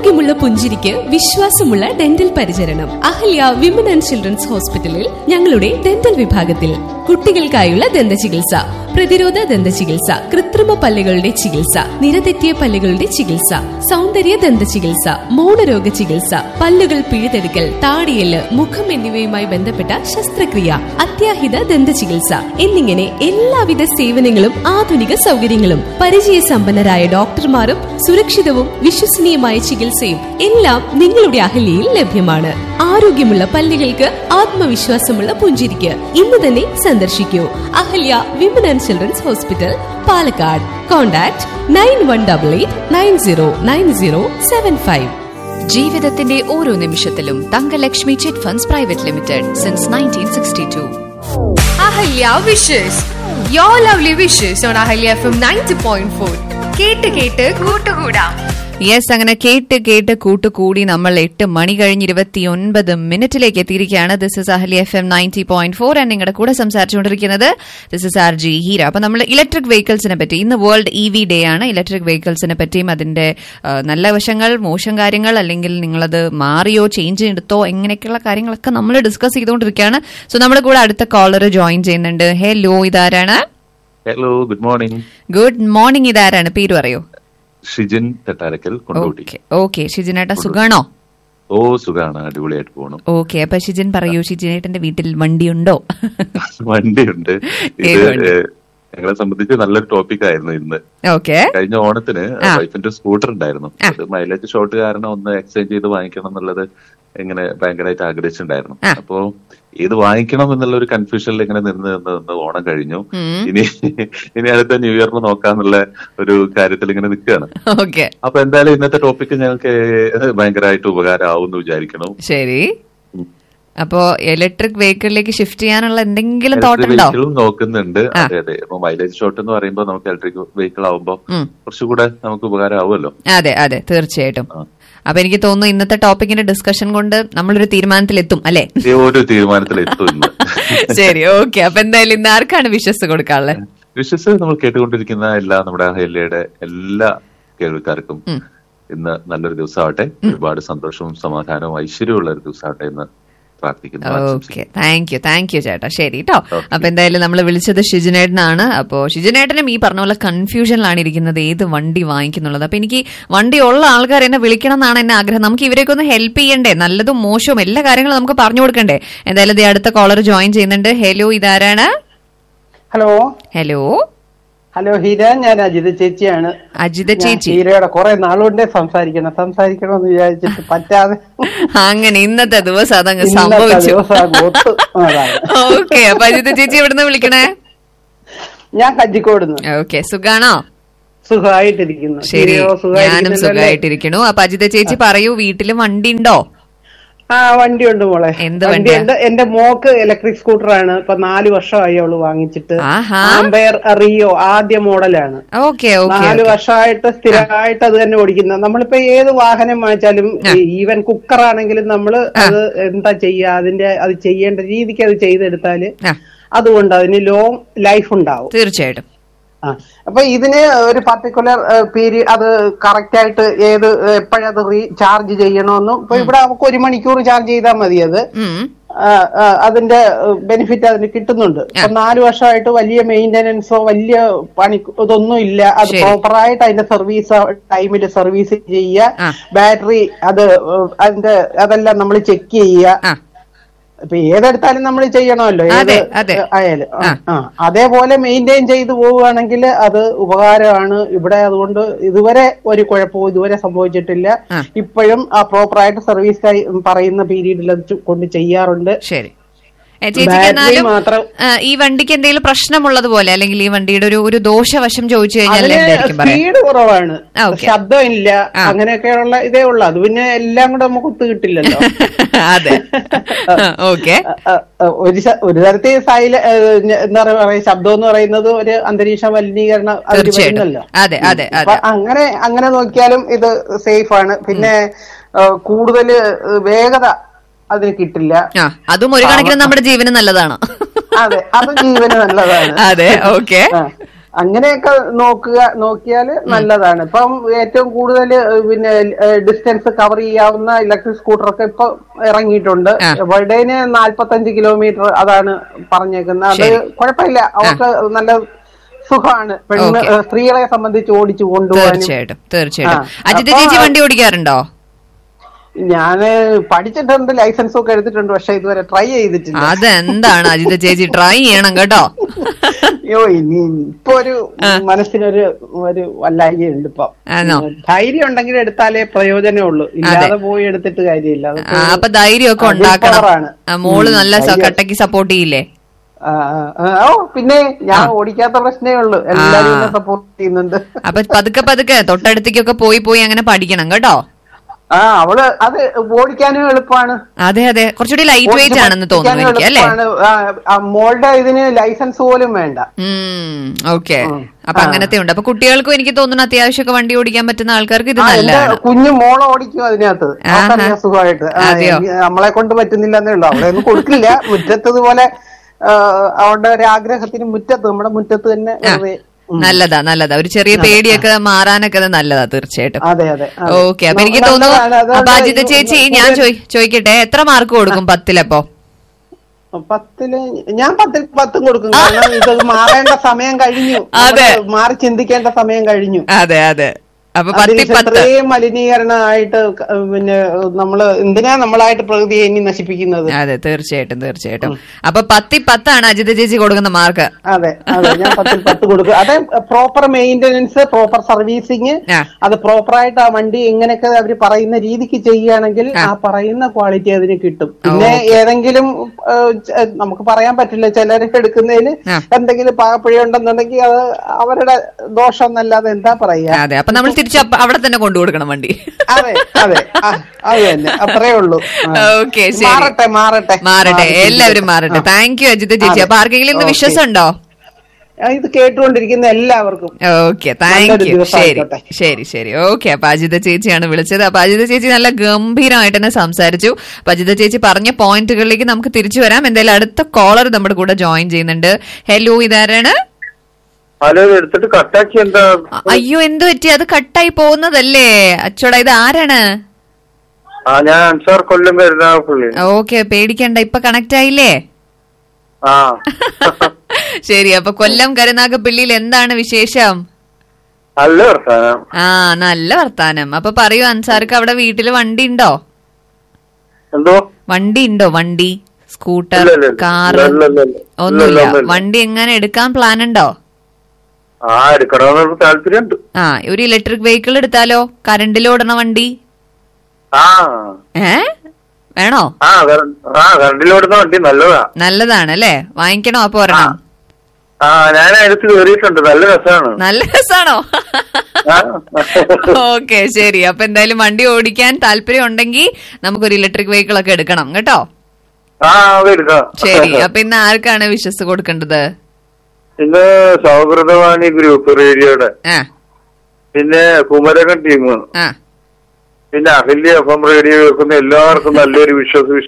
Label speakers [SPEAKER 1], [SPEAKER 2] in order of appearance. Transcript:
[SPEAKER 1] ആരോഗ്യമുള്ള പുഞ്ചിരിക്ക് വിശ്വാസമുള്ള ഡെന്റൽ പരിചരണം അഹല്യ വിമൻ ആൻഡ് ചിൽഡ്രൻസ് ഹോസ്പിറ്റലിൽ ഞങ്ങളുടെ ഡെന്റൽ വിഭാഗത്തിൽ കുട്ടികൾക്കായുള്ള ദന്ത ചികിത്സ പ്രതിരോധ ദന്ത ചികിത്സ കൃത്രിമ പല്ലുകളുടെ ചികിത്സ നിരതെറ്റിയ പല്ലുകളുടെ ചികിത്സ സൗന്ദര്യ ദന്ത ചികിത്സ മൗനരോഗ ചികിത്സ പല്ലുകൾ പിഴുതെടുക്കൽ താടിയല് മുഖം എന്നിവയുമായി ബന്ധപ്പെട്ട ശസ്ത്രക്രിയ അത്യാഹിത ദന്ത ചികിത്സ എന്നിങ്ങനെ എല്ലാവിധ സേവനങ്ങളും ആധുനിക സൗകര്യങ്ങളും പരിചയസമ്പന്നരായ ഡോക്ടർമാരും സുരക്ഷിതവും വിശ്വസനീയമായ ചികിത്സയും എല്ലാം നിങ്ങളുടെ അഹല്യയിൽ ലഭ്യമാണ് ആരോഗ്യമുള്ള പല്ലുകൾക്ക് ആത്മവിശ്വാസമുള്ള പുഞ്ചിരിക്ക് ഇന്ന് തന്നെ സന്ദർശിക്കൂ Ahalya women and children's hospital Palakkad contact nine one double eight nine zero nine zero seven five
[SPEAKER 2] ജീവിതത്തിന്റെ ഓരോ നിമിഷത്തിലും Thankalakshmi chit funds private limited since nineteen sixty two
[SPEAKER 3] Ahalya wishes you lovely wishes on Ahalya F M ninety point four കേട്ട് കേട്ട് കൂട്ടുകൂടാം
[SPEAKER 2] yes അങ്ങനെ കേട്ട് കേട്ട് കൂട്ടുകൂടി നമ്മൾ എട്ട് മണി കഴിഞ്ഞ് ഇരുപത്തിയൊൻപത് മിനിറ്റിലേക്ക് എത്തിയിരിക്കുകയാണ് this is Ahalya F M ninety point four and നിങ്ങളുടെ കൂടെ സംസാരിച്ചുകൊണ്ടിരിക്കുന്നത് this is R G Heera അപ്പൊ നമ്മൾ ഇലക്ട്രിക് വെഹിക്കിൾസിനെ പറ്റി ഇന്ന് വേൾഡ് ഇ വി ഡേ ആണ് ഇലക്ട്രിക് വെഹിക്കിൾസിനെ പറ്റിയും അതിന്റെ ആ, നല്ല വശങ്ങൾ മോശം കാര്യങ്ങൾ അല്ലെങ്കിൽ നിങ്ങളത് മാറിയോ ചേഞ്ച് എടുത്തോ എങ്ങനെയൊക്കെയുള്ള കാര്യങ്ങളൊക്കെ നമ്മൾ ഡിസ്കസ് ചെയ്തുകൊണ്ടിരിക്കുകയാണ് സോ നമ്മുടെ കൂടെ അടുത്ത കോളർ ജോയിൻ ചെയ്യുന്നുണ്ട് ഹലോ ഇതാരാണ്
[SPEAKER 4] hello good morning
[SPEAKER 2] good morning ഇതാരാണ് പേര് പറയൂ
[SPEAKER 4] ഷിജിൻ തെട്ടാരക്കൽ കൊണ്ടോട്ടി
[SPEAKER 2] ഓക്കെ ഓക്കെ ഷിജിനേട്ട സുഖാണോ
[SPEAKER 4] ഓ സുഖാണ് അടിപൊളിയായിട്ട് പോകണം
[SPEAKER 2] ഓക്കെ അപ്പൊ ഷിജിൻ പറയൂ ഷിജിനേട്ടന്റെ വീട്ടിൽ വണ്ടിയുണ്ടോ
[SPEAKER 4] വണ്ടിയുണ്ട്
[SPEAKER 2] ഏത്
[SPEAKER 4] ഇത്
[SPEAKER 2] വണ്ടി?
[SPEAKER 4] ഏഹ്, ഞങ്ങളെ സംബന്ധിച്ച് നല്ലൊരു ടോപ്പിക് ആയിരുന്നു ഇന്ന്
[SPEAKER 2] ഓക്കെ
[SPEAKER 4] കഴിഞ്ഞ ഓണത്തിന്
[SPEAKER 2] ആ.
[SPEAKER 4] വൈഫിന്റെ സ്കൂട്ടർ ഉണ്ടായിരുന്നു
[SPEAKER 2] ആ.
[SPEAKER 4] അത് മൈലേജ് ഷോട്ട് കാരണം ഒന്ന് എക്സ്ചേഞ്ച് ചെയ്ത് വാങ്ങിക്കണം എന്നുള്ളത് ഇങ്ങനെ ഭയങ്കരമായിട്ട് ആഗ്രഹിച്ചിട്ടുണ്ടായിരുന്നു
[SPEAKER 2] ആ.
[SPEAKER 4] അപ്പോ ഇത് വാങ്ങിക്കണം എന്നുള്ള ഒരു കൺഫ്യൂഷനിൽ ഇങ്ങനെ നിന്ന് നിന്ന് നിന്ന് ഓണം കഴിഞ്ഞു
[SPEAKER 2] ഉം.
[SPEAKER 4] ഇനി ഇനി അടുത്ത ന്യൂ ഇയറിൽ നോക്കാന്നുള്ള ഒരു കാര്യത്തിൽ ഇങ്ങനെ നിൽക്കുകയാണ്
[SPEAKER 2] ഓക്കെ
[SPEAKER 4] അപ്പൊ എന്തായാലും ഇന്നത്തെ ടോപ്പിക്ക് ഞങ്ങൾക്ക് ഭയങ്കരമായിട്ട് ഉപകാരമാവും എന്ന് വിചാരിക്കണം
[SPEAKER 2] ശരി
[SPEAKER 4] ഉം.
[SPEAKER 2] അപ്പോ ഇലക്ട്രിക് വെഹിക്കിളിലേക്ക് ഷിഫ്റ്റ് ചെയ്യാനുള്ള എന്തെങ്കിലും
[SPEAKER 4] ഇലക്ട്രിക്
[SPEAKER 2] തോട്ടുണ്ടോ
[SPEAKER 4] വെഹിക്കിളും നോക്കുന്നുണ്ട്
[SPEAKER 2] ആ.
[SPEAKER 4] അതെ അതെ ഇപ്പൊ മൈലേജ് ഷോട്ട് എന്ന് പറയുമ്പോൾ നമുക്ക് ഇലക്ട്രിക് വെഹിക്കിൾ ആവുമ്പോൾ
[SPEAKER 2] ഉം.
[SPEAKER 4] കുറച്ചുകൂടെ നമുക്ക് ഉപകാരമാവുമല്ലോ
[SPEAKER 2] അതെ അതെ തീർച്ചയായിട്ടും
[SPEAKER 4] ആ.
[SPEAKER 2] അപ്പൊ എനിക്ക് തോന്നുന്നു ഇന്നത്തെ ടോപ്പിക്കിന്റെ ഡിസ്കഷൻ കൊണ്ട് നമ്മളൊരു തീരുമാനത്തിലെത്തും അല്ലെ
[SPEAKER 4] ഈ ഒരു തീരുമാനത്തിൽ എത്തും ഇന്ന്
[SPEAKER 2] ശരി ഓക്കെ അപ്പൊ എന്തായാലും ഇന്ന് ആർക്കാണ് വിശ്വസ് കൊടുക്കാനുള്ളത്
[SPEAKER 4] വിശ്വസ് നമ്മൾ കേട്ടുകൊണ്ടിരിക്കുന്ന എല്ലാ നമ്മുടെ ഹെല്ലയുടെ എല്ലാ കേൾവിക്കാർക്കും
[SPEAKER 2] ഉം.
[SPEAKER 4] ഇന്ന് നല്ലൊരു ദിവസമാവട്ടെ ഒരുപാട് സന്തോഷവും സമാധാനവും ഐശ്വര്യമുള്ള ഒരു ദിവസമാവട്ടെ എന്ന് പ്രാർത്ഥിക്കുന്നു
[SPEAKER 2] okay thank you thank you ചേട്ടാ ശരി കേട്ടോ
[SPEAKER 4] Okay.
[SPEAKER 2] അപ്പൊ എന്തായാലും നമ്മൾ വിളിച്ചത് ഷിജുനേട്ടനാണ് അപ്പോ ഷിജുനേട്ടനും ഈ പറഞ്ഞ പോലെ കൺഫ്യൂഷനിലാണ് ഇരിക്കുന്നത് ഏത് വണ്ടി വാങ്ങിക്കുന്നുള്ളത് അപ്പൊ എനിക്ക് വണ്ടി ഉള്ള ആൾക്കാർ എന്നെ വിളിക്കണം എന്നാണ് എന്റെ ആഗ്രഹം നമുക്ക് ഇവരെയൊക്കെ ഒന്ന് ഹെൽപ്പ് ചെയ്യണ്ടേ നല്ലതും മോശവും എല്ലാ കാര്യങ്ങളും നമുക്ക് പറഞ്ഞു കൊടുക്കണ്ടേ എന്തായാലും ദേ അടുത്ത കോളർ ജോയിൻ ചെയ്യുന്നുണ്ട് ഹലോ ഇതാരാണ്
[SPEAKER 5] ഹലോ
[SPEAKER 2] ഹലോ
[SPEAKER 5] ഹലോ ഹീര ഞാൻ അജിത ചേച്ചിയാണ്
[SPEAKER 2] അജിത
[SPEAKER 5] ഞാൻ
[SPEAKER 2] ചേച്ചി
[SPEAKER 5] ഹീരയുടെ കുറെ നാളുകൊണ്ടേ സംസാരിക്കണം സംസാരിക്കണമെന്ന് വിചാരിച്ചിട്ട് പറ്റാതെ
[SPEAKER 2] അങ്ങനെ ഇന്നത്തെ ദിവസം അതങ്ങ്
[SPEAKER 5] ഇന്നത്തെ
[SPEAKER 2] സംഭവിച്ചു
[SPEAKER 5] ദിവസം അങ്ങ് ഒത്തു. അതാണ്.
[SPEAKER 2] ഓക്കെ അപ്പൊ അജിത ചേച്ചി എവിടുന്ന് വിളിക്കണേ
[SPEAKER 5] ഞാൻ കഞ്ചിക്കോടുന്നു
[SPEAKER 2] ഓക്കെ സുഖാണോ
[SPEAKER 5] സുഖമായിട്ടിരിക്കുന്നു
[SPEAKER 2] ശരി
[SPEAKER 5] ഹീരയോ
[SPEAKER 2] ഞാനും
[SPEAKER 5] സുഖമായിരിക്കുന്നുണ്ടല്ലേ?
[SPEAKER 2] സുഖമായിട്ടിരിക്കണു അപ്പൊ അജിത ചേച്ചി പറയൂ വീട്ടില് വണ്ടി ഉണ്ടോ
[SPEAKER 5] ആ വണ്ടിയുണ്ട് മോളെ
[SPEAKER 2] എന്ത്
[SPEAKER 5] വണ്ടിയുണ്ട് എന്റെ മോക്ക് ഇലക്ട്രിക് സ്കൂട്ടറാണ് ഇപ്പൊ നാല് വർഷമായി അവള് വാങ്ങിച്ചിട്ട്
[SPEAKER 2] ആഹാ.
[SPEAKER 5] ആംബയർ റിയോ ആദ്യ മോഡലാണ്
[SPEAKER 2] ഓക്കെ ഓക്കെ
[SPEAKER 5] നാല് വർഷമായിട്ട് സ്ഥിരമായിട്ട് അത് തന്നെ ഓടിക്കുന്നത് നമ്മളിപ്പോ ഏത് വാഹനം വാങ്ങിച്ചാലും ഈവൻ കുക്കർ ആണെങ്കിലും നമ്മൾ അത് എന്താ ചെയ്യുക അതിന്റെ അത് ചെയ്യേണ്ട രീതിക്ക് അത് ചെയ്തെടുത്താല്
[SPEAKER 2] ആ
[SPEAKER 5] അതുകൊണ്ട് അതിന് ലോങ് ലൈഫ് ഉണ്ടാവും
[SPEAKER 2] തീർച്ചയായിട്ടും
[SPEAKER 5] ആ അപ്പൊ ഇതിന് ഒരു പർട്ടിക്കുലർ പീരീഡ് അത് കറക്റ്റ് ആയിട്ട് ഏത് എപ്പോഴത് റീചാർജ് ചെയ്യണമെന്നും ഇപ്പൊ ഇവിടെ നമുക്ക് ഒരു മണിക്കൂർ ചാർജ് ചെയ്താൽ മതി അത്
[SPEAKER 2] ഉം.
[SPEAKER 5] ആ, ആ, അതിന്റെ ബെനിഫിറ്റ് അതിന് കിട്ടുന്നുണ്ട് ഇപ്പൊ നാല് വർഷമായിട്ട് വലിയ മെയിന്റനൻസോ വലിയ പണി ഇതൊന്നും ഇല്ല അത്
[SPEAKER 2] ശരി.
[SPEAKER 5] പ്രോപ്പറായിട്ട് അതിന്റെ സർവീസ് ടൈമിൽ സർവീസ്
[SPEAKER 2] ആ.
[SPEAKER 5] ചെയ്യുക ബാറ്ററി അത് ഏഹ്, അതിന്റെ അതെല്ലാം നമ്മൾ ചെക്ക് ചെയ്യുക
[SPEAKER 2] ആ
[SPEAKER 5] ഇപ്പൊ ഏതെടുത്താലും നമ്മൾ ചെയ്യണമല്ലോ ഏത്
[SPEAKER 2] അതെ, അതെ.
[SPEAKER 5] ആയാലും ആ,
[SPEAKER 2] ആ.
[SPEAKER 5] ആ അതേപോലെ മെയിൻറ്റെയിൻ ചെയ്തു പോവുകയാണെങ്കിൽ അത് ഉപകാരമാണ് ഇവിടെ അതുകൊണ്ട് ഇതുവരെ ഒരു കുഴപ്പവും ഇതുവരെ സംഭവിച്ചിട്ടില്ല
[SPEAKER 2] ആ.
[SPEAKER 5] ഇപ്പോഴും ആ പ്രോപ്പറായിട്ട് സർവീസ് പറയുന്ന പീരീഡിൽ അത് ചു- കൊണ്ട് ചെയ്യാറുണ്ട്
[SPEAKER 2] ശരി ഏ, ചേച്ചിക്ക്
[SPEAKER 5] ബാറ്ററി
[SPEAKER 2] എന്നാലും
[SPEAKER 5] മാത്രം
[SPEAKER 2] ആ, ഈ വണ്ടിക്ക് എന്തെങ്കിലും പ്രശ്നമുള്ളത് പോലെ അല്ലെങ്കിൽ ഈ വണ്ടിയുടെ ഒരു ഒരു ദോഷവശം ചോദിച്ചു കഴിഞ്ഞാൽ
[SPEAKER 5] അതിന്
[SPEAKER 2] എന്തായിരിക്കും പറയാം
[SPEAKER 5] സ്പീഡ് കുറവാണ്
[SPEAKER 2] ആ, okay.
[SPEAKER 5] ശബ്ദം ഇല്ല
[SPEAKER 2] ആ.
[SPEAKER 5] അങ്ങനെയൊക്കെയുള്ള ഇതേ ഉള്ളു അത് പിന്നെ എല്ലാം കൂടെ നമുക്ക് ഒത്തു കിട്ടില്ലല്ലോ
[SPEAKER 2] അതെ ഓക്കെ
[SPEAKER 5] ആ, ആ, ഒരു ശ- ഒരു തരത്തിൽ സൈല ഏ, എന്താ പറയാ ശബ്ദം എന്ന് പറയുന്നത് ഒരു അന്തരീക്ഷ മലിനീകരണം അതിൽ
[SPEAKER 2] തീർച്ചയായിട്ടും.
[SPEAKER 5] വരുന്നല്ലോ
[SPEAKER 2] അതെ, അതെ,
[SPEAKER 5] അപ്പൊ
[SPEAKER 2] അതെ.
[SPEAKER 5] അങ്ങനെ അങ്ങനെ നോക്കിയാലും ഇത് സേഫ് ആണ് പിന്നെ കൂടുതൽ വേഗത അതിന് കിട്ടില്ല
[SPEAKER 2] ആ അതും ഒരു കണക്കിന് നമ്മുടെ ജീവന് നല്ലതാണ്
[SPEAKER 5] അതെ അത് ജീവന് നല്ലതാണ്
[SPEAKER 2] അതെ ഓക്കെ
[SPEAKER 5] ആ. അങ്ങനെയൊക്കെ നോക്കുക നോക്കിയാല് നല്ലതാണ് ഇപ്പം ഏറ്റവും കൂടുതൽ പിന്നെ ഡിസ്റ്റൻസ് കവർ ചെയ്യാവുന്ന ഇലക്ട്രിക് സ്കൂട്ടറൊക്കെ ഇപ്പൊ ഇറങ്ങിയിട്ടുണ്ട്
[SPEAKER 2] ആ.
[SPEAKER 5] ബർഡേന് നാല്പത്തഞ്ച് കിലോമീറ്റർ അതാണ് പറഞ്ഞേക്കുന്നത് അത്
[SPEAKER 2] ശരി.
[SPEAKER 5] കുഴപ്പമില്ല അവർക്ക് നല്ല സുഖമാണ് പെണ്ണ്
[SPEAKER 2] Okay.
[SPEAKER 5] സ്ത്രീകളെ സംബന്ധിച്ച് ഓടിച്ചു കൊണ്ടുപോകാനും
[SPEAKER 2] തീർച്ചയായിട്ടും തീർച്ചയായിട്ടും
[SPEAKER 5] ആ.
[SPEAKER 2] അജിത
[SPEAKER 5] അപ്പൊ-
[SPEAKER 2] ചേച്ചി വണ്ടി ഓടിക്കാറുണ്ടോ
[SPEAKER 5] ഞാന് പഠിച്ചിട്ടുണ്ട് ലൈസൻസും ഒക്കെ എടുത്തിട്ടുണ്ട് പക്ഷെ ഇതുവരെ ട്രൈ ചെയ്തിട്ടില്ല
[SPEAKER 2] അതെന്താണ് അജിത ചേച്ചി ട്രൈ ചെയ്യണം കേട്ടോ
[SPEAKER 5] അയ്യോ ഇനി ഇപ്പൊ ഒരു മനസ്സിനൊരു ഒരു വല്ലായ്കയുണ്ട് ഇപ്പൊ
[SPEAKER 2] ആണോ?
[SPEAKER 5] ധൈര്യം ഉണ്ടെങ്കിൽ എടുത്താലേ പ്രയോജനമേ ഉള്ളൂ ഇല്ലാതെ പോയി എടുത്തിട്ട് കാര്യമില്ല
[SPEAKER 2] ആ,
[SPEAKER 5] അതൊക്കെ
[SPEAKER 2] അപ്പൊ ധൈര്യമൊക്കെ
[SPEAKER 5] ആ,
[SPEAKER 2] ഉണ്ടാക്കണം
[SPEAKER 5] willpower ആണ്.
[SPEAKER 2] ആ, മോള്
[SPEAKER 5] ഉം,
[SPEAKER 2] നല്ല സ-
[SPEAKER 5] ധൈര്യം.
[SPEAKER 2] കട്ടയ്ക്ക് സപ്പോർട്ട് ചെയ്യില്ലേ
[SPEAKER 5] ആ, ആ, ആ, ഓ പിന്നെ ഞാൻ ഓടിക്കാത്ത പ്രശ്നമേ ഉള്ളൂ എല്ലാരും എന്നെ സപ്പോർട്ട് ചെയ്യുന്നുണ്ട്
[SPEAKER 2] അപ്പൊ പതുക്കെ പതുക്കെ തൊട്ടടുത്തേക്കൊക്കെ പോയി പോയി അങ്ങനെ പഠിക്കണം കേട്ടോ
[SPEAKER 5] ആ അവള് അത് ഓടിക്കാനും എളുപ്പമാണ്
[SPEAKER 2] അതെ അതെ കുറച്ചുകൂടി ലൈറ്റ് വെയിറ്റ് ആണെന്ന് തോന്നുന്നു എനിക്ക് അല്ലേ
[SPEAKER 5] മോളുടെ ഇതിന് ലൈസൻസ് പോലും വേണ്ട
[SPEAKER 2] ഓക്കെ
[SPEAKER 5] ഉം.
[SPEAKER 2] അപ്പൊ
[SPEAKER 5] ആ.
[SPEAKER 2] അങ്ങനത്തെ ഉണ്ട് അപ്പൊ കുട്ടികൾക്കും എനിക്ക് തോന്നുന്നു അത്യാവശ്യമൊക്കെ വണ്ടി ഓടിക്കാൻ പറ്റുന്ന ആൾക്കാർക്ക് ഇത്
[SPEAKER 5] ആ, എന്റെ
[SPEAKER 2] നല്ലതാണ്
[SPEAKER 5] കുഞ്ഞു മോളെ ഓടിക്കും അതിനകത്ത്
[SPEAKER 2] ആഹാ.
[SPEAKER 5] അവക്കറിയാം സുഖമായിട്ട് ആ,
[SPEAKER 2] അതെയോ?
[SPEAKER 5] എനിക്ക് നമ്മളെ കൊണ്ട് പറ്റുന്നില്ല എന്നേ ഉള്ളൂ അവളെ ഒന്നും കൊടുക്കില്ല മുറ്റത്തതുപോലെ ആ, അവളുടെ ഒരു ആഗ്രഹത്തിന് മുറ്റത്ത് നമ്മുടെ മുറ്റത്ത് തന്നെ
[SPEAKER 2] ആ,
[SPEAKER 5] വെറുതെ ഉം.
[SPEAKER 2] നല്ലതാ നല്ലതാ ഒരു ചെറിയ പേടിയൊക്കെ മാറാനൊക്കെ അത് നല്ലതാ തീർച്ചയായിട്ടും
[SPEAKER 5] അതെ അതെ അതെ.
[SPEAKER 2] ഓക്കെ അപ്പൊ എനിക്ക്
[SPEAKER 5] നല്ലതാണ്.
[SPEAKER 2] തോന്നുന്നു
[SPEAKER 5] അതുകൊണ്ട്
[SPEAKER 2] അപ്പൊ അജിത
[SPEAKER 5] ഈ
[SPEAKER 2] ചേച്ചി ഞാൻ ചോയ്- ചോദിക്കട്ടെ എത്ര മാർക്ക് കൊടുക്കും പത്തിലപ്പോ
[SPEAKER 5] പത്തില് ഞാൻ പത്തിൽ പത്തും കൊടുക്കും കാരണം ഇത് മാറേണ്ട സമയം കഴിഞ്ഞു
[SPEAKER 2] അതെ.
[SPEAKER 5] നമ്മള് മാറി ചിന്തിക്കേണ്ട സമയം കഴിഞ്ഞു
[SPEAKER 2] അതെ അതെ അപ്പൊ പത്തിൽ
[SPEAKER 5] അന്തരീക്ഷം
[SPEAKER 2] പത്ത്
[SPEAKER 5] ഇത്രയും മലിനീകരണമായിട്ട് ക- പിന്നെ നമ്മള് എന്തിനാ നമ്മളായിട്ട് പ്രകൃതിയെ ഇനി നശിപ്പിക്കുന്നത്
[SPEAKER 2] അതെ തീർച്ചയായിട്ടും തീർച്ചയായിട്ടും അപ്പൊ പത്തി പത്താണ് അജിത ചേച്ചി കൊടുക്കുന്ന മാർക്ക്
[SPEAKER 5] അതെ അതെ ഞാൻ പത്തിൽ പത്ത് കൊടുക്കും അതെ പ്രോപ്പർ മെയിന്റനൻസ് പ്രോപ്പർ സർവീസിങ്
[SPEAKER 2] ആ.
[SPEAKER 5] അത് പ്രോപ്പറായിട്ട് ആ വണ്ടി എങ്ങനെയൊക്കെ അവർ പറയുന്ന രീതിക്ക് ചെയ്യുകയാണെങ്കിൽ
[SPEAKER 2] ആ.
[SPEAKER 5] ആ പറയുന്ന ക്വാളിറ്റി അതിന് കിട്ടും പിന്നെ ഏതെങ്കിലും ആ, ച- നമുക്ക് പറയാൻ പറ്റില്ല ചിലരൊക്കെ എടുക്കുന്നതിന്
[SPEAKER 2] ആ.
[SPEAKER 5] എന്തെങ്കിലും പാകപ്പിഴയുണ്ടെന്നുണ്ടെങ്കിൽ അത് അവരുടെ ദോഷം എന്നല്ലാതെ എന്താ പറയാ
[SPEAKER 2] അതെ അപ്പൊ നമ്മൾ തിരിച്ച് അപ്പ- അവിടെ തന്നെ കൊണ്ടു കൊടുക്കണം വണ്ടി
[SPEAKER 5] അതെ അതെ ആ, അത് തന്നെ അത്രേ ഉള്ളൂ ആ.
[SPEAKER 2] ഓക്കെ ശരി
[SPEAKER 5] മാറട്ടെ മാറട്ടെ
[SPEAKER 2] മാറട്ടെ
[SPEAKER 5] മാറി
[SPEAKER 2] എല്ലാവരും
[SPEAKER 5] ചിന്തിക്കട്ടെ.
[SPEAKER 2] മാറട്ടെ
[SPEAKER 5] ആ.
[SPEAKER 2] താങ്ക് യു അജിത ചേച്ചി
[SPEAKER 5] അതെ.
[SPEAKER 2] അപ്പൊ ആർക്കെങ്കിലും ഇന്ന്
[SPEAKER 5] ഓക്കേ.
[SPEAKER 2] വിശ്വാസം ഉണ്ടോ
[SPEAKER 5] ആ, ഇത് കേട്ടുകൊണ്ടിരിക്കുന്ന എല്ലാവർക്കും
[SPEAKER 2] ഓക്കെ താങ്ക്
[SPEAKER 5] നല്ലൊരു
[SPEAKER 2] യു
[SPEAKER 5] ദിവസം
[SPEAKER 2] ശരി
[SPEAKER 5] ആയിക്കോട്ടെ.
[SPEAKER 2] ശരി ശരി ഓക്കെ അപ്പൊ അജിത ചേച്ചിയാണ് വിളിച്ചത് അപ്പൊ അജിത ചേച്ചി നല്ല ഗംഭീരമായിട്ട് തന്നെ സംസാരിച്ചു അപ്പൊ അജിത ചേച്ചി പറഞ്ഞ പോയിന്റുകളിലേക്ക് നമുക്ക് തിരിച്ചു വരാം എന്തായാലും അടുത്ത കോളർ നമ്മുടെ കൂടെ ജോയിൻ ചെയ്യുന്നുണ്ട് ഹലോ ഇതാരാണ്
[SPEAKER 6] ഹലോ ഇത് എടുത്തിട്ട് കട്ടാക്കി എന്താ
[SPEAKER 2] അ- അയ്യോ എന്ത് പറ്റി അത് കട്ടായി പോകുന്നതല്ലേ അച്ചോടാ ഇത് ആരാണ്
[SPEAKER 6] ആ ഞാൻ അൻസാർ കൊല്ലം വരുന്ന പുള്ളി
[SPEAKER 2] ഓക്കെ പേടിക്കണ്ട ഇപ്പൊ കണക്ട് ആയില്ലേ
[SPEAKER 6] ആ
[SPEAKER 2] ശരി അപ്പൊ കൊല്ലം കരുനാഗപ്പള്ളിയിൽ എന്താണ് വിശേഷം
[SPEAKER 6] നല്ല വർത്താനം
[SPEAKER 2] ആ നല്ല വർത്താനം അപ്പൊ പറയൂ അൻസാർക്ക് അവിടെ വീട്ടില് വണ്ടി ഉണ്ടോ
[SPEAKER 6] എന്തോ
[SPEAKER 2] വണ്ടി ഉണ്ടോ വണ്ടി സ്കൂട്ടർ
[SPEAKER 6] ഇല്ല, ഇല്ല, ഇല്ല.
[SPEAKER 2] കാറ്
[SPEAKER 6] ഇല്ല, ഇല്ല, ഇല്ല.
[SPEAKER 2] ഒന്നുമില്ല
[SPEAKER 6] ഇല്ല, ഒന്നുമില്ല.
[SPEAKER 2] വണ്ടി എങ്ങനെ എടുക്കാൻ പ്ലാൻ ഉണ്ടോ
[SPEAKER 6] ആ എടുക്കണമെന്ന് താല്പര്യമുണ്ട്
[SPEAKER 2] ആ ഒരു ഇലക്ട്രിക് വെഹിക്കിൾ എടുത്താലോ കറണ്ടിൽ ഓടണ വണ്ടി
[SPEAKER 6] ആ
[SPEAKER 2] ഏ വേണോ
[SPEAKER 6] ആ കര- ആ കറണ്ടിലോടുന്ന വണ്ടി നല്ലതാ
[SPEAKER 2] നല്ലതാണ് അല്ലേ വാങ്ങിക്കണോ അപ്പൊ ഒരെണ്ണം
[SPEAKER 6] ആ ഞാൻ അതിനകത്ത് കയറിയിട്ടുണ്ട് നല്ല രസമാണ്
[SPEAKER 2] നല്ല രസാണോ
[SPEAKER 6] ആ.
[SPEAKER 2] ഓക്കെ ശരി അപ്പൊ എന്തായാലും വണ്ടി ഓടിക്കാൻ താല്പര്യം ഉണ്ടെങ്കിൽ നമുക്കൊരു ഇലക്ട്രിക് വെഹിക്കിൾ ഒക്കെ എടുക്കണം കേട്ടോ
[SPEAKER 6] ആ അത് എടുക്കാം
[SPEAKER 2] ശരി അപ്പൊ ഇന്ന് ആർക്കാണ് വിശ്വസ് കൊടുക്കേണ്ടത്
[SPEAKER 6] ഇന്ന് സൗഹൃദവാണി ഗ്രൂപ്പ് റേഡിയോയുടെ
[SPEAKER 2] ആ
[SPEAKER 6] പിന്നെ കുമരകൻ ടീം
[SPEAKER 2] ആ
[SPEAKER 6] പിന്നെ അഹല്യ എഫ് എം റേഡിയോ കേൾക്കുന്ന എല്ലാവർക്കും നല്ലൊരു വിശ്വാസ